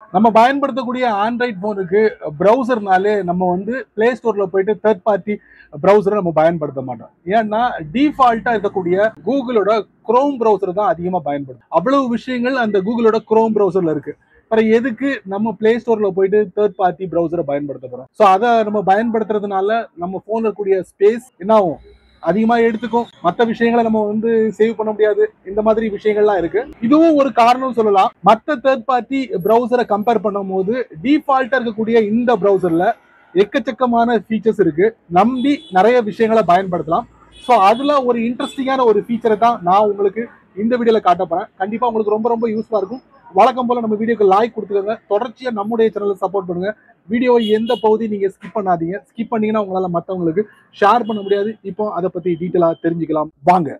நம்ம பயன்படுத்தக்கூடிய ஆண்ட்ராய்ட் போனுக்கு ப்ரௌசர்னாலே நம்ம வந்து பிளே ஸ்டோர்ல போயிட்டு தேர்ட் பார்ட்டி ப்ரௌசரை நம்ம பயன்படுத்த மாட்டோம் ஏன்னா டிஃபால்ட்டா இருக்கக்கூடிய கூகுளோட குரோம் ப்ரௌசர் தான் அதிகமா பயன்படுத்தும் அவ்வளவு விஷயங்கள் அந்த கூகுளோட குரோம் ப்ரௌசர்ல இருக்கு அப்புறம் எதுக்கு நம்ம பிளே ஸ்டோர்ல போயிட்டு தேர்ட் பார்ட்டி ப்ரௌசரை பயன்படுத்த போறோம் ஸோ அதை நம்ம பயன்படுத்துறதுனால நம்ம போன்ல இருக்கக்கூடிய ஸ்பேஸ் என்ன ஆகும் அதிகமா எடுத்துக்கும் மற்ற விஷயங்களை நம்ம வந்து சேவ் பண்ண முடியாது இந்த மாதிரி விஷயங்கள்லாம் இருக்கு இதுவும் ஒரு காரணம் சொல்லலாம் மற்ற தேர்ட் பார்ட்டி ப்ரௌசரை கம்பேர் பண்ணும்போது டிஃபால்ட்டா இருக்கக்கூடிய இந்த ப்ரௌசர்ல எக்கச்சக்கமான ஃபீச்சர்ஸ் இருக்கு நம்பி நிறைய விஷயங்களை பயன்படுத்தலாம் ஸோ அதுல ஒரு இன்ட்ரெஸ்டிங்கான ஒரு ஃபீச்சரை தான் நான் உங்களுக்கு இந்த வீடியோல காட்ட போறேன் கண்டிப்பா உங்களுக்கு ரொம்ப ரொம்ப யூஸ்ஃபுல்லா இருக்கும் வழக்கம் போல நம்ம வீடியோக்கு லைக் கொடுத்துக்கோங்க தொடர்ச்சியா நம்முடைய சேனலை சப்போர்ட் பண்ணுங்க வீடியோவை எந்த பகுதி நீங்க ஸ்கிப் பண்ணாதீங்க ஸ்கிப் பண்ணீங்கன்னா உங்களால மற்றவங்களுக்கு ஷேர் பண்ண முடியாது இப்போ அதை பத்தி டீட்டெயிலா தெரிஞ்சுக்கலாம் வாங்க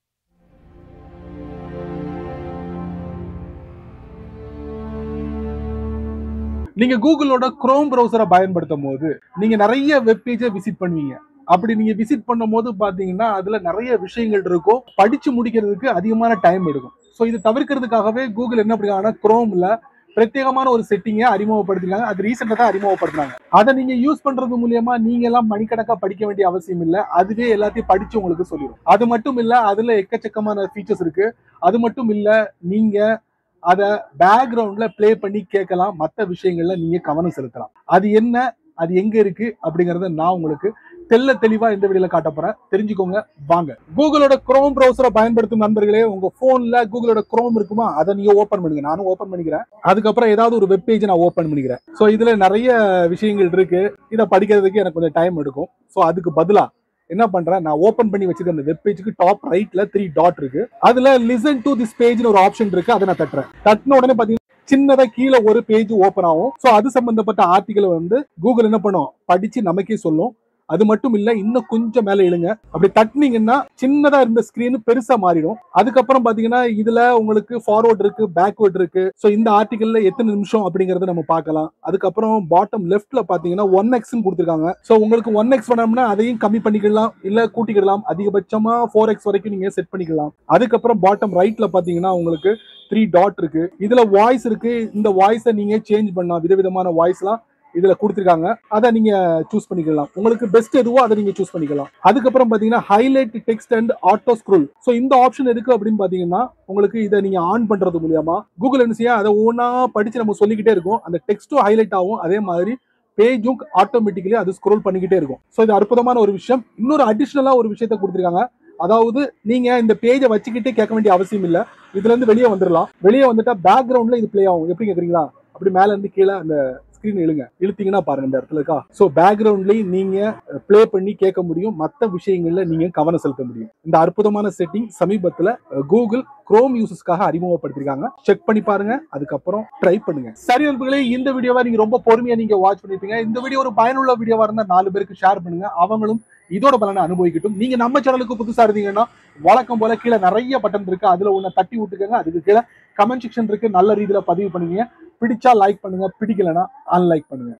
நீங்க கூகுளோட குரோம் ப்ரௌசரை பயன்படுத்தும் போது நீங்க நிறைய வெப் பேஜை விசிட் பண்ணுவீங்க அப்படி நீங்க விசிட் பண்ணும்போது பாத்தீங்கன்னா அதுல நிறைய விஷயங்கள் இருக்கும் படிச்சு முடிக்கிறதுக்கு அதிகமான டைம் எடுக்கும் ஸோ இது தவிர்க்கிறதுக்காகவே கூகுள் என்ன பண்ணிருக்காங்கன்னா குரோம்ல பிரத்யேகமான ஒரு செட்டிங்கை அறிமுகப்படுத்திருக்காங்க அது ரீசெண்டாக தான் அறிமுகப்படுத்தினாங்க அதை நீங்க யூஸ் பண்றது மூலியமா நீங்க எல்லாம் மணிக்கணக்கா படிக்க வேண்டிய அவசியம் இல்லை அதுவே எல்லாத்தையும் படிச்சு உங்களுக்கு சொல்லிடும் அது மட்டும் இல்ல அதுல எக்கச்சக்கமான ஃபீச்சர்ஸ் இருக்கு அது மட்டும் இல்ல நீங்க அதை பேக்ரவுண்ட்ல ப்ளே பண்ணி கேட்கலாம் மற்ற விஷயங்கள்ல நீங்க கவனம் செலுத்தலாம் அது என்ன அது எங்க இருக்கு அப்படிங்கறத நான் உங்களுக்கு தெல்ல தெளிவா இந்த வீடியோல காட்ட போறேன் தெரிஞ்சுக்கோங்க வாங்க கூகுளோட குரோம் ப்ரௌசரை பயன்படுத்தும் நண்பர்களே உங்க போன்ல கூகுளோட குரோம் இருக்குமா அதை நீங்க ஓபன் பண்ணுங்க நானும் ஓபன் பண்ணிக்கிறேன் அதுக்கப்புறம் ஏதாவது ஒரு வெப் பேஜ் நான் ஓபன் பண்ணிக்கிறேன் ஸோ இதுல நிறைய விஷயங்கள் இருக்கு இதை படிக்கிறதுக்கு எனக்கு கொஞ்சம் டைம் எடுக்கும் ஸோ அதுக்கு பதிலா என்ன பண்றேன் நான் ஓபன் பண்ணி வச்சிருக்க அந்த வெப் பேஜுக்கு டாப் ரைட்ல த்ரீ டாட் இருக்கு அதுல லிசன் டு திஸ் பேஜ்னு ஒரு ஆப்ஷன் இருக்கு அதை நான் தட்டுறேன் தட்டின உடனே பாத்தீங்கன்னா சின்னதா கீழே ஒரு பேஜ் ஓபன் ஆகும் சோ அது சம்பந்தப்பட்ட ஆர்டிகல் வந்து கூகுள் என்ன பண்ணும் படிச்சு நமக்கே சொல்லும் அது மட்டும் இல்ல இன்னும் கொஞ்சம் மேல இழுங்க அப்படி தட்டினீங்கன்னா சின்னதா இருந்த ஸ்கிரீன் பெருசா மாறிடும் அதுக்கப்புறம் பாத்தீங்கன்னா இதுல உங்களுக்கு ஃபார்வர்ட் இருக்கு பேக்வர்ட் இருக்கு சோ இந்த ஆர்டிகல்ல எத்தனை நிமிஷம் அப்படிங்கறத நம்ம பார்க்கலாம் அதுக்கப்புறம் பாட்டம் லெஃப்ட்ல பாத்தீங்கன்னா ஒன் எக்ஸ் கொடுத்துருக்காங்க சோ உங்களுக்கு ஒன் எக்ஸ் பண்ணோம்னா அதையும் கம்மி பண்ணிக்கலாம் இல்ல கூட்டிக்கிடலாம் அதிகபட்சமா ஃபோர் எக்ஸ் வரைக்கும் நீங்க செட் பண்ணிக்கலாம் அதுக்கப்புறம் பாட்டம் ரைட்ல பாத்தீங்கன்னா உங்களுக்கு த்ரீ டாட் இருக்கு இதுல வாய்ஸ் இருக்கு இந்த வாய்ஸை நீங்க சேஞ்ச் பண்ணலாம் விதவிதமான வாய்ஸ்லாம் இதுல கொடுத்துருக்காங்க அதை நீங்க சூஸ் பண்ணிக்கலாம் உங்களுக்கு பெஸ்ட் எதுவோ அதை நீங்க சூஸ் பண்ணிக்கலாம் அதுக்கப்புறம் பாத்தீங்கன்னா highlight text and auto scroll so இந்த ஆப்ஷன் எதுக்கு அப்படின்னு பாத்தீங்கன்னா உங்களுக்கு இதை நீங்க ஆன் பண்றது மூலியமா கூகுள் என்ன செய்ய அதை ஒவ்வொன்றா படிச்சு நம்ம சொல்லிக்கிட்டே இருக்கும் அந்த டெக்ஸ்ட்டும் ஹைலைட் ஆகும் அதே மாதிரி பேஜும் ஆட்டோமேட்டிக்கலி அது ஸ்க்ரோல் பண்ணிக்கிட்டே இருக்கும் ஸோ இது அற்புதமான ஒரு விஷயம் இன்னொரு அடிஷ்னலா ஒரு விஷயத்த கொடுத்துருக்காங்க அதாவது நீங்க இந்த பேஜை வச்சுக்கிட்டே கேட்க வேண்டிய அவசியம் இல்ல இதுல இருந்து வெளியே வந்துடலாம் வெளியே வந்துட்டா பேக்ரவுண்ட்ல இது ப்ளே ஆகும் எப்படி கேக்குறீங்களா அப்படி மேல இருந்து கீழே அந்த ஸ்கிரீன் இழுங்க இழுத்தீங்கன்னா பாருங்க இந்த இடத்துல இருக்கா ஸோ பேக்ரவுண்ட்லயும் நீங்க ப்ளே பண்ணி கேட்க முடியும் மற்ற விஷயங்கள்ல நீங்க கவனம் செலுத்த முடியும் இந்த அற்புதமான செட்டிங் சமீபத்துல கூகுள் குரோம் யூசர்ஸ்க்காக அறிமுகப்படுத்திருக்காங்க செக் பண்ணி பாருங்க அதுக்கப்புறம் ட்ரை பண்ணுங்க சரி நண்பர்களே இந்த வீடியோவை நீங்க ரொம்ப பொறுமையா நீங்க வாட்ச் பண்ணிருப்பீங்க இந்த வீடியோ ஒரு பயனுள்ள வீடியோவா இருந்தா நாலு பேருக்கு ஷேர் பண்ணுங்க அவங்களும் இதோட பலனை அனுபவிக்கட்டும் நீங்க நம்ம சேனலுக்கு புதுசா இருந்தீங்கன்னா வழக்கம் போல கீழே நிறைய பட்டன் இருக்கு அதுல ஒண்ணு தட்டி விட்டுக்கங்க அதுக்கு கீழே கமெண்ட் செக்ஷன் இருக்கு நல்ல ரீதியில பதிவு பண்ணுவீங்க பிடிச்சா லைக் பண்ணுங்க பிடிக்கலனா அன்லைக் பண்ணுங்க